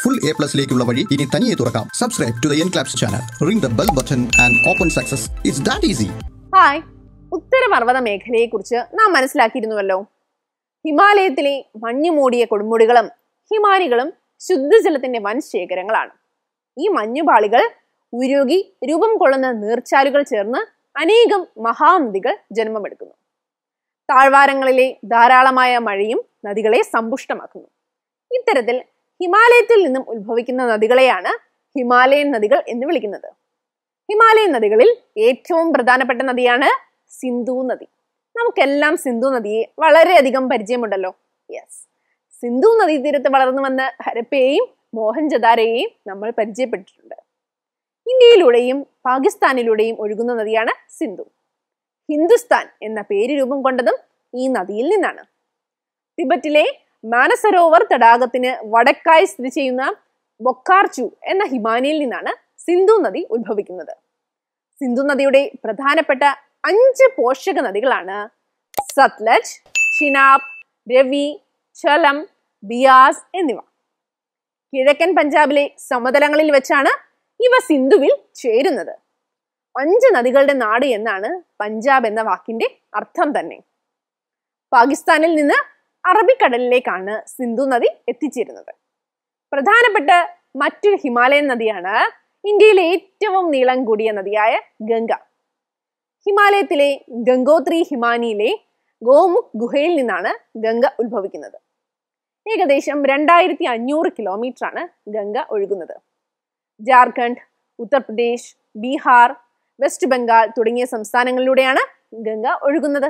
full A പ്ലസിലേക്കുള്ള വഴി ഇനി തനിയെ തുറക്കാം subscribe to the N claps channel ring the bell button and open success it's that easy hi ഉത്തരപർവ്വത മേഖലയെക്കുറിച്ച് നാം മനസ്സിലാക്കിയിരുന്നുവല്ലോ ഹിമാലയത്തിലെ മഞ്ഞു മൂടിയ കൊടുമുടികളും ഹിമാനികളും ശുദ്ധജലത്തിന്റെ വൻ ശേഖരങ്ങളാണ് ഈ മഞ്ഞുപാളികൾ ഉരുകി രൂപം കൊള്ളുന്ന നീർച്ചാലുകൾ ചേർന്ന് അനേകം മഹാനദികൾ ജന്മമെടുക്കുന്നു താഴ്വാരങ്ങളിലെ ധാരാളമായ മഴയും നദികളെ സമ്പുഷ്ടമാക്കുന്നു ഇത്തരത്തിൽ ഹിമാലയത്തിൽ നിന്നും ഉത്ഭവിക്കുന്ന നദികളെയാണ് ഹിമാലയൻ നദികൾ എന്ന് വിളിക്കുന്നത് ഹിമാലയൻ നദികളിൽ ഏറ്റവും പ്രധാനപ്പെട്ട നദിയാണ് സിന്ധു നദി നമുക്കെല്ലാം സിന്ധു നദിയെ വളരെയധികം പരിചയമുണ്ടല്ലോ യെസ് സിന്ധു നദീതീരത്ത് വളർന്നു വന്ന ഹരപ്പയെയും മോഹൻജദാരയെയും നമ്മൾ പരിചയപ്പെട്ടിട്ടുണ്ട് ഇന്ത്യയിലൂടെയും പാകിസ്ഥാനിലൂടെയും ഒഴുകുന്ന നദിയാണ് സിന്ധു ഹിന്ദുസ്ഥാൻ എന്ന പേര് രൂപം കൊണ്ടതും ഈ നദിയിൽ നിന്നാണ് ടിബറ്റിലെ മാനസരോവർ തടാകത്തിന് വടക്കായി സ്ഥിതി ചെയ്യുന്ന ബൊക്കാർചു എന്ന ഹിമാനിയിൽ നിന്നാണ് സിന്ധു നദി ഉത്ഭവിക്കുന്നത് സിന്ധു നദിയുടെ പ്രധാനപ്പെട്ട അഞ്ച് പോഷക നദികളാണ് സത്ലജ് ചിനാബ് രവി ചലം ബിയാസ് എന്നിവ കിഴക്കൻ പഞ്ചാബിലെ സമതലങ്ങളിൽ വെച്ചാണ് ഇവ സിന്ധുവിൽ ചേരുന്നത് അഞ്ച് നദികളുടെ നാട് എന്നാണ് പഞ്ചാബ് എന്ന വാക്കിന്റെ അർത്ഥം തന്നെ പാകിസ്ഥാനിൽ നിന്ന് അറബിക്കടലിലേക്കാണ് സിന്ധു നദി എത്തിച്ചേരുന്നത് പ്രധാനപ്പെട്ട മറ്റൊരു ഹിമാലയൻ നദിയാണ് ഇന്ത്യയിലെ ഏറ്റവും നീളം കൂടിയ നദിയായ ഗംഗ ഹിമാലയത്തിലെ ഗംഗോത്രി ഹിമാനിയിലെ ഗോമുഖ് ഗുഹയിൽ നിന്നാണ് ഗംഗ ഉത്ഭവിക്കുന്നത് ഏകദേശം രണ്ടായിരത്തി അഞ്ഞൂറ് കിലോമീറ്റർ ആണ് ഗംഗ ഒഴുകുന്നത് ജാർഖണ്ഡ് ഉത്തർപ്രദേശ് ബീഹാർ വെസ്റ്റ് ബംഗാൾ തുടങ്ങിയ സംസ്ഥാനങ്ങളിലൂടെയാണ് ഗംഗ ഒഴുകുന്നത്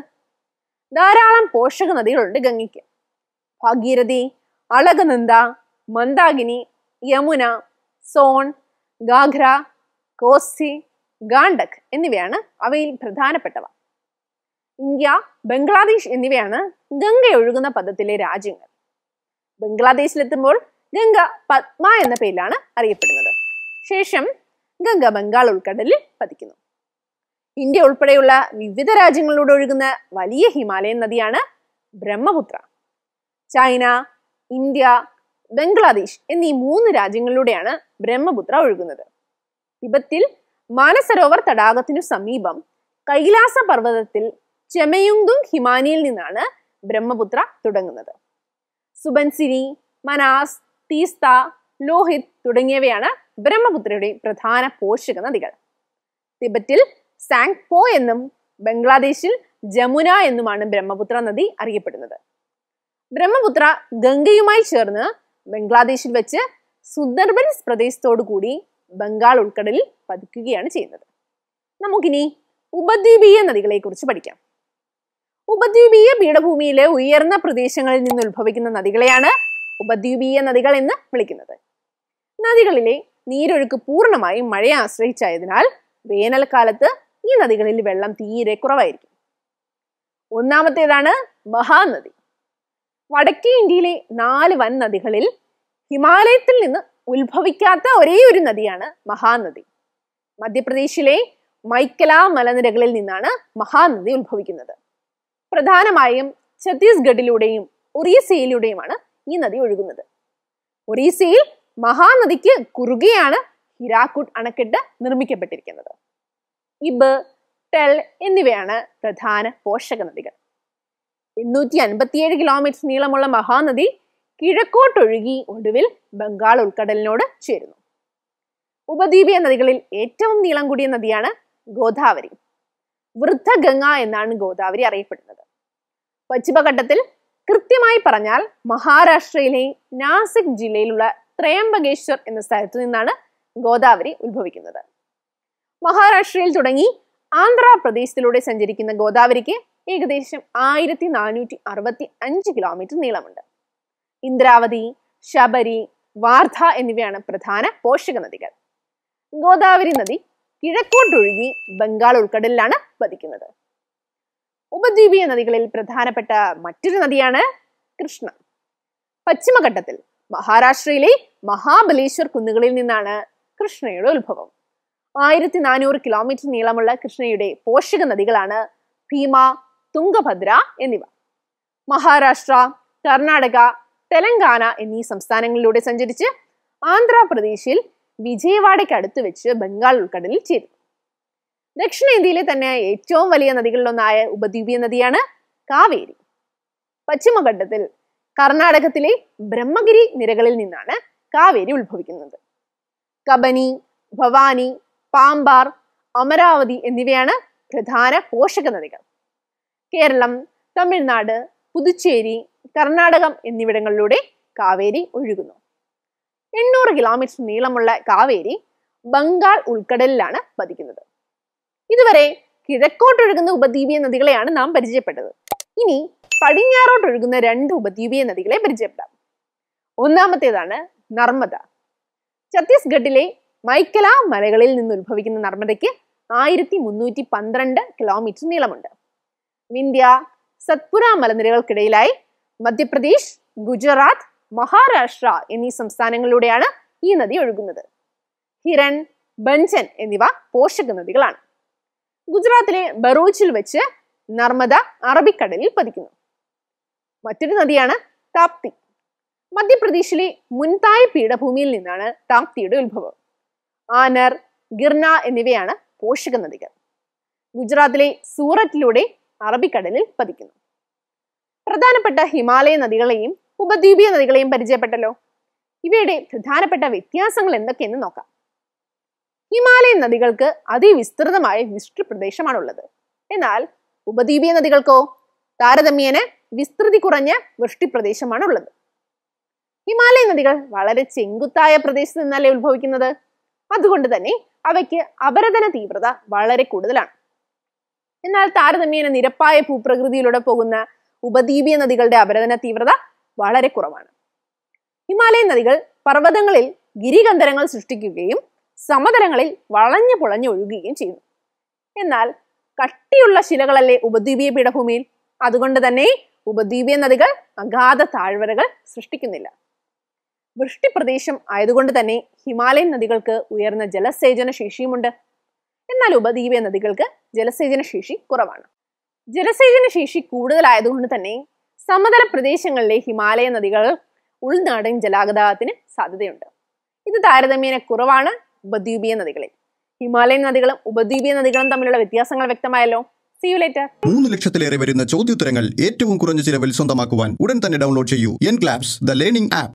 ധാരാളം പോഷക നദികളുണ്ട് ഗംഗയ്ക്ക് ഭാഗീരഥി അളകനന്ദ മന്ദാകിനി യമുന സോൺ ഗാഘ്ര കോസി ഗാണ്ടക് എന്നിവയാണ് അവയിൽ പ്രധാനപ്പെട്ടവ ഇന്ത്യ ബംഗ്ലാദേശ് എന്നിവയാണ് ഗംഗ ഒഴുകുന്ന പദത്തിലെ രാജ്യങ്ങൾ ബംഗ്ലാദേശിലെത്തുമ്പോൾ ഗംഗ പത്മ എന്ന പേരിലാണ് അറിയപ്പെടുന്നത് ശേഷം ഗംഗ ബംഗാൾ ഉൾക്കടലിൽ പതിക്കുന്നു ഇന്ത്യ ഉൾപ്പെടെയുള്ള വിവിധ രാജ്യങ്ങളിലൂടെ ഒഴുകുന്ന വലിയ ഹിമാലയൻ നദിയാണ് ബ്രഹ്മപുത്ര ചൈന ഇന്ത്യ ബംഗ്ലാദേശ് എന്നീ മൂന്ന് രാജ്യങ്ങളിലൂടെയാണ് ബ്രഹ്മപുത്ര ഒഴുകുന്നത് തിബത്തിൽ മാനസരോവർ തടാകത്തിനു സമീപം കൈലാസ പർവ്വതത്തിൽ ചെമയുങ്തുങ് ഹിമാനിയിൽ നിന്നാണ് ബ്രഹ്മപുത്ര തുടങ്ങുന്നത് സുബൻസിരി മനാസ് തീസ്ത ലോഹിത് തുടങ്ങിയവയാണ് ബ്രഹ്മപുത്രയുടെ പ്രധാന പോഷക നദികൾ തിബറ്റിൽ സാങ്പോ എന്നും ബംഗ്ലാദേശിൽ ജമുന എന്നുമാണ് ബ്രഹ്മപുത്ര നദി അറിയപ്പെടുന്നത് ബ്രഹ്മപുത്ര ഗംഗയുമായി ചേർന്ന് ബംഗ്ലാദേശിൽ വെച്ച് സുന്ദർബൻസ് പ്രദേശത്തോടു കൂടി ബംഗാൾ ഉൾക്കടലിൽ പതിക്കുകയാണ് ചെയ്യുന്നത് നമുക്കിനി ഉപദ്വീപീയ നദികളെ കുറിച്ച് പഠിക്കാം ഉപദ്വീപീയ പീഠഭൂമിയിലെ ഉയർന്ന പ്രദേശങ്ങളിൽ നിന്ന് ഉത്ഭവിക്കുന്ന നദികളെയാണ് ഉപദ്വീപീയ നദികൾ എന്ന് വിളിക്കുന്നത് നദികളിലെ നീരൊഴുക്ക് പൂർണ്ണമായും മഴയെ ആശ്രയിച്ചായതിനാൽ വേനൽക്കാലത്ത് ഈ നദികളിൽ വെള്ളം തീരെ കുറവായിരിക്കും ഒന്നാമത്തേതാണ് മഹാനദി വടക്കേ ഇന്ത്യയിലെ നാല് വൻ നദികളിൽ ഹിമാലയത്തിൽ നിന്ന് ഉത്ഭവിക്കാത്ത ഒരേ ഒരു നദിയാണ് മഹാനദി മധ്യപ്രദേശിലെ മൈക്കല മലനിരകളിൽ നിന്നാണ് മഹാനദി ഉത്ഭവിക്കുന്നത് പ്രധാനമായും ഛത്തീസ്ഗഡിലൂടെയും ഒറീസയിലൂടെയുമാണ് ഈ നദി ഒഴുകുന്നത് ഒറീസയിൽ മഹാനദിക്ക് കുറുകെയാണ് ഹിരാക്കുഡ് അണക്കെട്ട് നിർമ്മിക്കപ്പെട്ടിരിക്കുന്നത് ഇബ് ടെൽ എന്നിവയാണ് പ്രധാന പോഷക നദികൾ എണ്ണൂറ്റി അൻപത്തിയേഴ് കിലോമീറ്റർ നീളമുള്ള മഹാനദി കിഴക്കോട്ടൊഴുകി ഒടുവിൽ ബംഗാൾ ഉൾക്കടലിനോട് ചേരുന്നു ഉപദ്വീപീയ നദികളിൽ ഏറ്റവും നീളം കൂടിയ നദിയാണ് ഗോദാവരി വൃദ്ധഗംഗ എന്നാണ് ഗോദാവരി അറിയപ്പെടുന്നത് പശ്ചിമഘട്ടത്തിൽ കൃത്യമായി പറഞ്ഞാൽ മഹാരാഷ്ട്രയിലെ നാസിക് ജില്ലയിലുള്ള ത്രയംബകേശ്വർ എന്ന സ്ഥലത്തു നിന്നാണ് ഗോദാവരി ഉത്ഭവിക്കുന്നത് മഹാരാഷ്ട്രയിൽ തുടങ്ങി ആന്ധ്രാപ്രദേശത്തിലൂടെ സഞ്ചരിക്കുന്ന ഗോദാവരിക്ക് ഏകദേശം ആയിരത്തി നാനൂറ്റി അറുപത്തി അഞ്ച് കിലോമീറ്റർ നീളമുണ്ട് ഇന്ദ്രാവതി ശബരി വാർധ എന്നിവയാണ് പ്രധാന പോഷക നദികൾ ഗോദാവരി നദി കിഴക്കോട്ടൊഴുകി ബംഗാൾ ഉൾക്കടലിലാണ് പതിക്കുന്നത് ഉപദ്വീപീയ നദികളിൽ പ്രധാനപ്പെട്ട മറ്റൊരു നദിയാണ് കൃഷ്ണ പശ്ചിമഘട്ടത്തിൽ മഹാരാഷ്ട്രയിലെ മഹാബലേശ്വർ കുന്നുകളിൽ നിന്നാണ് കൃഷ്ണയുടെ ഉത്ഭവം ആയിരത്തി നാനൂറ് കിലോമീറ്റർ നീളമുള്ള കൃഷ്ണയുടെ പോഷക നദികളാണ് ഭീമ തുംഗഭദ്ര എന്നിവ മഹാരാഷ്ട്ര കർണാടക തെലങ്കാന എന്നീ സംസ്ഥാനങ്ങളിലൂടെ സഞ്ചരിച്ച് ആന്ധ്രാപ്രദേശിൽ വിജയവാഡയ്ക്ക് അടുത്ത് വെച്ച് ബംഗാൾ ഉൾക്കടലിൽ ചേരുന്നു ദക്ഷിണേന്ത്യയിലെ തന്നെ ഏറ്റവും വലിയ നദികളിലൊന്നായ ഉപദ്വീപീയ നദിയാണ് കാവേരി പശ്ചിമഘട്ടത്തിൽ കർണാടകത്തിലെ ബ്രഹ്മഗിരി നിരകളിൽ നിന്നാണ് കാവേരി ഉത്ഭവിക്കുന്നത് കബനി ഭവാനി പാമ്പാർ അമരാവതി എന്നിവയാണ് പ്രധാന പോഷക നദികൾ കേരളം തമിഴ്നാട് പുതുച്ചേരി കർണാടകം എന്നിവിടങ്ങളിലൂടെ കാവേരി ഒഴുകുന്നു എണ്ണൂറ് കിലോമീറ്റർ നീളമുള്ള കാവേരി ബംഗാൾ ഉൾക്കടലിലാണ് പതിക്കുന്നത് ഇതുവരെ കിഴക്കോട്ടൊഴുകുന്ന ഉപദ്വീപീയ നദികളെയാണ് നാം പരിചയപ്പെട്ടത് ഇനി പടിഞ്ഞാറോട്ടൊഴുകുന്ന രണ്ട് ഉപദ്വീപീയ നദികളെ പരിചയപ്പെടാം ഒന്നാമത്തേതാണ് നർമ്മദ ഛത്തീസ്ഗഡിലെ മൈക്കല മലകളിൽ നിന്ന് ഉത്ഭവിക്കുന്ന നർമ്മദയ്ക്ക് ആയിരത്തി മുന്നൂറ്റി പന്ത്രണ്ട് കിലോമീറ്റർ നീളമുണ്ട് വിന്ധ്യ സത്പുര മലനിരകൾക്കിടയിലായി മധ്യപ്രദേശ് ഗുജറാത്ത് മഹാരാഷ്ട്ര എന്നീ സംസ്ഥാനങ്ങളിലൂടെയാണ് ഈ നദി ഒഴുകുന്നത് ഹിരൺ ബഞ്ചൻ എന്നിവ പോഷക നദികളാണ് ഗുജറാത്തിലെ ബറൂച്ചിൽ വെച്ച് നർമ്മദ അറബിക്കടലിൽ പതിക്കുന്നു മറ്റൊരു നദിയാണ് താപ്തി മധ്യപ്രദേശിലെ മുൻതായ് പീഠഭൂമിയിൽ നിന്നാണ് താപ്തിയുടെ ഉത്ഭവം ആനർ ഗിർന എന്നിവയാണ് പോഷക നദികൾ ഗുജറാത്തിലെ സൂററ്റിലൂടെ അറബിക്കടലിൽ പതിക്കുന്നു പ്രധാനപ്പെട്ട ഹിമാലയ നദികളെയും ഉപദ്വീപീയ നദികളെയും പരിചയപ്പെട്ടല്ലോ ഇവയുടെ പ്രധാനപ്പെട്ട വ്യത്യാസങ്ങൾ എന്തൊക്കെയെന്ന് നോക്കാം ഹിമാലയൻ നദികൾക്ക് അതിവിസ്തൃതമായ വൃഷ്ടിപ്രദേശമാണുള്ളത് എന്നാൽ ഉപദ്വീപീയ നദികൾക്കോ താരതമ്യേന വിസ്തൃതി കുറഞ്ഞ വൃഷ്ടിപ്രദേശമാണ് ഉള്ളത് ഹിമാലയൻ നദികൾ വളരെ ചെങ്കുത്തായ പ്രദേശത്ത് നിന്നല്ലേ ഉത്ഭവിക്കുന്നത് അതുകൊണ്ട് തന്നെ അവയ്ക്ക് അപരദന തീവ്രത വളരെ കൂടുതലാണ് എന്നാൽ താരതമ്യേന നിരപ്പായ ഭൂപ്രകൃതിയിലൂടെ പോകുന്ന ഉപദ്വീപീയ നദികളുടെ അപരദന തീവ്രത വളരെ കുറവാണ് ഹിമാലയൻ നദികൾ പർവ്വതങ്ങളിൽ ഗിരികന്ധരങ്ങൾ സൃഷ്ടിക്കുകയും സമതലങ്ങളിൽ വളഞ്ഞു പുളഞ്ഞു ഒഴുകുകയും ചെയ്യുന്നു എന്നാൽ കട്ടിയുള്ള ശിലകളല്ലേ ഉപദ്വീപീയ പീഠഭൂമിയിൽ അതുകൊണ്ട് തന്നെ ഉപദ്വീപീയ നദികൾ അഗാധ താഴ്വരകൾ സൃഷ്ടിക്കുന്നില്ല വൃഷ്ടിപ്രദേശം ആയതുകൊണ്ട് തന്നെ ഹിമാലയൻ നദികൾക്ക് ഉയർന്ന ജലസേചന ശേഷിയുമുണ്ട് എന്നാൽ ഉപദ്വീപീയ നദികൾക്ക് ജലസേചന ശേഷി കുറവാണ് ജലസേചന ശേഷി കൂടുതലായതുകൊണ്ട് തന്നെ സമതല പ്രദേശങ്ങളിലെ ഹിമാലയ നദികൾ ഉൾനാടൻ ജലഗതാഗതത്തിന് സാധ്യതയുണ്ട് ഇത് താരതമ്യേന കുറവാണ് ഉപദ്വീപീയ നദികളിൽ ഹിമാലയൻ നദികളും ഉപദ്വീപീയ നദികളും തമ്മിലുള്ള വ്യത്യാസങ്ങൾ വ്യക്തമായല്ലോ സി യു ലേറ്റർ മൂന്ന് ലക്ഷത്തിലേറെ വരുന്ന ചോദ്യോത്തരങ്ങൾ ഏറ്റവും കുറഞ്ഞ ചിലവിൽ സ്വന്തമാക്കുവാൻ ഉടൻ തന്നെ ഡൗൺലോഡ് ചെയ്യൂ N claps the learning app